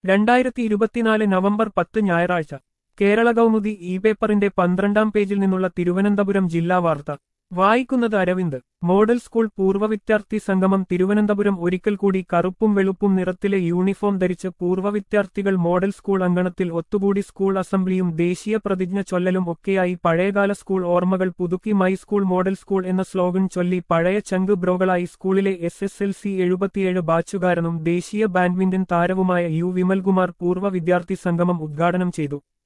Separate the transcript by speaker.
Speaker 1: രണ്ടായിരത്തി ഇരുപത്തിനാല് നവംബർ പത്ത് ഞായറാഴ്ച കേരള കൗമുദി ഇ പേപ്പറിന്റെ പന്ത്രണ്ടാം പേജിൽ നിന്നുള്ള തിരുവനന്തപുരം ജില്ലാ വാർത്ത വായിക്കുന്നത് അരവിന്ദ് മോഡൽ സ്കൂൾ പൂർവ്വ വിദ്യാർത്ഥി സംഗമം തിരുവനന്തപുരം ഒരിക്കൽ കൂടി കറുപ്പും വെളുപ്പും നിറത്തിലെ യൂണിഫോം ധരിച്ച് പൂർവ്വ വിദ്യാർത്ഥികൾ മോഡൽ സ്കൂൾ അങ്കണത്തിൽ ഒത്തുകൂടി സ്കൂൾ അസംബ്ലിയും ദേശീയ പ്രതിജ്ഞ ചൊല്ലലും ഒക്കെയായി പഴയകാല സ്കൂൾ ഓർമ്മകൾ പുതുക്കി മൈ സ്കൂൾ മോഡൽ സ്കൂൾ എന്ന സ്ലോഗൻ ചൊല്ലി പഴയ ചങ്ക് ബ്രോകളായി സ്കൂളിലെ എസ് എസ് എൽ സി എഴുപത്തിയേഴ് ബാച്ചുകാരനും ദേശീയ ബാഡ്മിന്റൺ താരവുമായ യു വിമൽകുമാർ പൂർവ്വ വിദ്യാർത്ഥി സംഗമം ഉദ്ഘാടനം ചെയ്തു